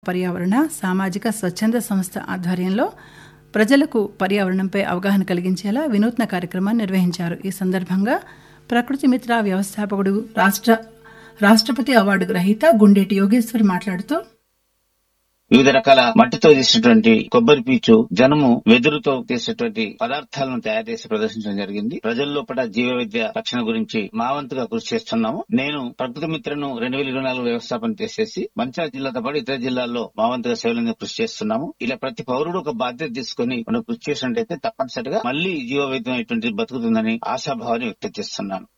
పర్యావరణ సామాజిక స్వచ్ఛంద సంస్థ ఆధ్వర్యంలో ప్రజలకు పర్యావరణంపై అవగాహన కలిగించేలా వినూత్న కార్యక్రమాన్ని నిర్వహించారు ఈ సందర్భంగా ప్రకృతి మిత్ర వ్యవస్థాపకుడు రాష్ట్ర రాష్ట్రపతి అవార్డు గ్రహీత గుండేటి యోగేశ్వర్ మాట్లాడుతూ వివిధ రకాల మట్టితో చేసినటువంటి కొబ్బరి పీచు జనము వెదురుతో చేసేటువంటి పదార్థాలను తయారు చేసి ప్రదర్శించడం జరిగింది ప్రజల్లో పడ జీవ విద్య రక్షణ గురించి మా వంతుగా కృషి చేస్తున్నాము నేను ప్రకృతి మిత్రను రెండు వేల ఇరవై నాలుగు వ్యవస్థాపన చేసేసి మంచిర్యాల జిల్లాతో పాటు ఇతర జిల్లాల్లో మా వంతుగా సేవలను కృషి చేస్తున్నాము ఇలా ప్రతి పౌరుడు ఒక బాధ్యత తీసుకుని మనం కృషి చేసినట్టయితే తప్పనిసరిగా మళ్లీ జీవ వైద్యం అనేటువంటి బతుకుతుందని ఆశాభావాన్ని వ్యక్తం చేస్తున్నాను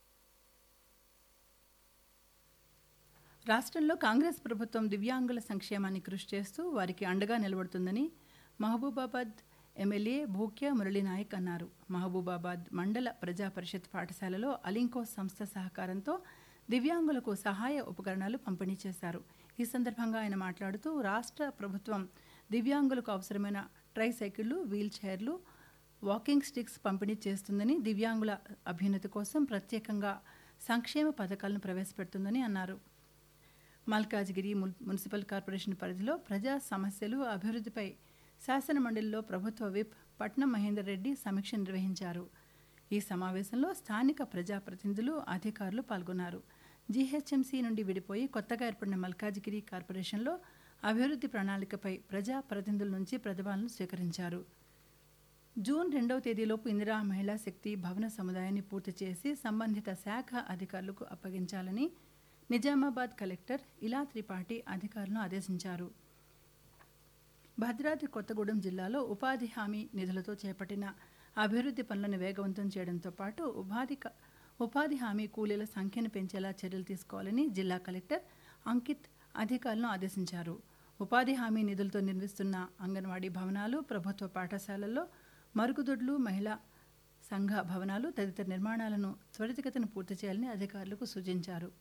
రాష్ట్రంలో కాంగ్రెస్ ప్రభుత్వం దివ్యాంగుల సంక్షేమాన్ని కృషి చేస్తూ వారికి అండగా నిలబడుతుందని మహబూబాబాద్ ఎమ్మెల్యే భూక్య మురళీనాయక్ అన్నారు మహబూబాబాద్ మండల ప్రజా పరిషత్ పాఠశాలలో అలింకో సంస్థ సహకారంతో దివ్యాంగులకు సహాయ ఉపకరణాలు పంపిణీ చేశారు ఈ సందర్భంగా ఆయన మాట్లాడుతూ రాష్ట్ర ప్రభుత్వం దివ్యాంగులకు అవసరమైన ట్రై సైకిళ్లు వీల్ చైర్లు వాకింగ్ స్టిక్స్ పంపిణీ చేస్తుందని దివ్యాంగుల అభ్యున్నతి కోసం ప్రత్యేకంగా సంక్షేమ పథకాలను ప్రవేశపెడుతుందని అన్నారు మల్కాజ్గిరి మున్- మున్సిపల్ కార్పొరేషన్ పరిధిలో ప్రజా సమస్యలు అభివృద్ధిపై శాసన మండలిలో ప్రభుత్వ విప్ పట్నం మహేందర్ రెడ్డి సమీక్ష నిర్వహించారు ఈ సమావేశంలో స్థానిక ప్రజాప్రతినిధులు అధికారులు పాల్గొన్నారు జీహెచ్ఎంసీ నుండి విడిపోయి కొత్తగా ఏర్పడిన మల్కాజ్గిరి కార్పొరేషన్లో అభివృద్ధి ప్రణాళికపై ప్రజా ప్రతినిధుల నుంచి ప్రతిపాదనలు స్వీకరించారు జూన్ రెండవ తేదీలోపు ఇందిరా మహిళా శక్తి భవన సముదాయాన్ని పూర్తి చేసి సంబంధిత శాఖ అధికారులకు అప్పగించాలని నిజామాబాద్ కలెక్టర్ ఇలా త్రిపాఠి అధికారులను ఆదేశించారు భద్రాద్రి కొత్తగూడెం జిల్లాలో ఉపాధి హామీ నిధులతో చేపట్టిన అభివృద్ధి పనులను వేగవంతం చేయడంతో పాటు ఉపాధి క- ఉపాధి హామీ కూలీల సంఖ్యను పెంచేలా చర్యలు తీసుకోవాలని జిల్లా కలెక్టర్ అంకిత్ అధికారులను ఆదేశించారు ఉపాధి హామీ నిధులతో నిర్మిస్తున్న అంగన్వాడీ భవనాలు ప్రభుత్వ పాఠశాలల్లో మరుగుదొడ్లు మహిళా సంఘ భవనాలు తదితర నిర్మాణాలను త్వరితగతిన పూర్తి చేయాలని అధికారులకు సూచించారు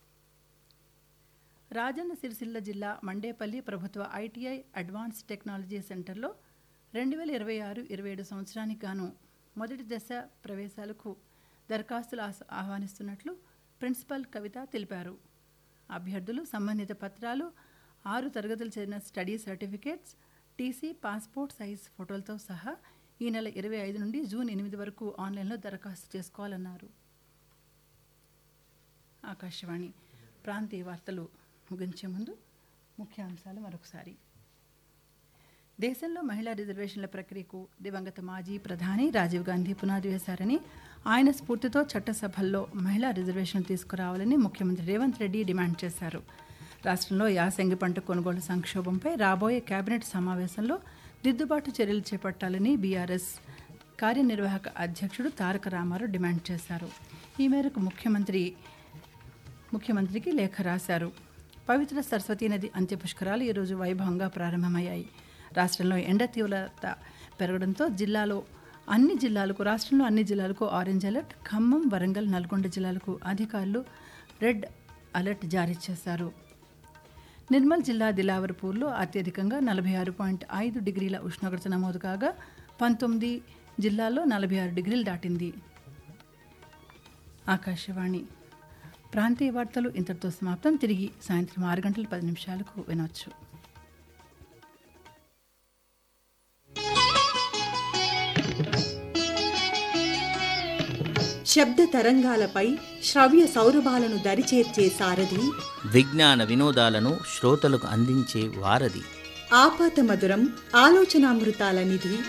రాజన్న సిరిసిల్ల జిల్లా మండేపల్లి ప్రభుత్వ ఐటీఐ అడ్వాన్స్ టెక్నాలజీ సెంటర్లో రెండు వేల ఇరవై ఆరు ఇరవై ఏడు సంవత్సరానికి గాను మొదటి దశ ప్రవేశాలకు దరఖాస్తులు ఆహ్- ఆహ్వానిస్తున్నట్లు ప్రిన్సిపల్ కవిత తెలిపారు అభ్యర్థులు సంబంధిత పత్రాలు ఆరు తరగతులు చదివిన study certificates TC passport size ఫోటోలతో సహా ఈ నెల ఇరవై ఐదు నుండి జూన్ ఎనిమిది వరకు ఆన్లైన్లో దరఖాస్తు చేసుకోవాలన్నారు ఆకాశవాణి ప్రాంతీయ వార్తలు ముగించే ముందు ముఖ్యాంశాలు మరొకసారి దేశంలో మహిళా రిజర్వేషన్ల ప్రక్రియకు దివంగత మాజీ ప్రధాని రాజీవ్ గాంధీ పునాది వేశారని ఆయన స్ఫూర్తితో చట్టసభల్లో మహిళా రిజర్వేషన్లు తీసుకురావాలని ముఖ్యమంత్రి రేవంత్ రెడ్డి డిమాండ్ చేశారు రాష్ట్రంలో యాసంగి పంట కొనుగోలు సంక్షోభంపై రాబోయే కేబినెట్ సమావేశంలో దిద్దుబాటు చర్యలు చేపట్టాలని బీఆర్ఎస్ కార్యనిర్వాహక అధ్యక్షుడు తారక రామారావు డిమాండ్ చేశారు ఈ మేరకు ముఖ్యమంత్రి ముఖ్యమంత్రికి లేఖ రాశారు పవిత్ర సరస్వతీ నది అంత్యపుష్కరాలు ఈరోజు వైభవంగా ప్రారంభమయ్యాయి రాష్ట్రంలో ఎండ తీవ్రత పెరగడంతో జిల్లాలో అన్ని జిల్లాలకు రాష్ట్రంలో అన్ని జిల్లాలకు ఆరెంజ్ అలర్ట్ ఖమ్మం వరంగల్ నల్గొండ జిల్లాలకు అధికారులు రెడ్ అలర్ట్ జారీ చేశారు నిర్మల్ జిల్లా దిలావర్పూర్లో అత్యధికంగా నలభై ఆరు పాయింట్ ఐదు డిగ్రీల ఉష్ణోగ్రత నమోదు కాగా పంతొమ్మిది జిల్లాల్లో నలభై ఆరు డిగ్రీలు దాటింది ఆకాశవాణి ప్రాంతీయ వార్తలు ఇంతటితో సమాప్తం తిరిగి సాయంత్రం ఆరు గంటల పది నిమిషాలకు వినవచ్చు శబ్ద తరంగాలపై శ్రవ్య సౌరభాలను దరిచేర్చే సారథి విజ్ఞాన వినోదాలను శ్రోతలకు అందించే వారధి ఆపాత మధురం ఆలోచనామృతాల నిధి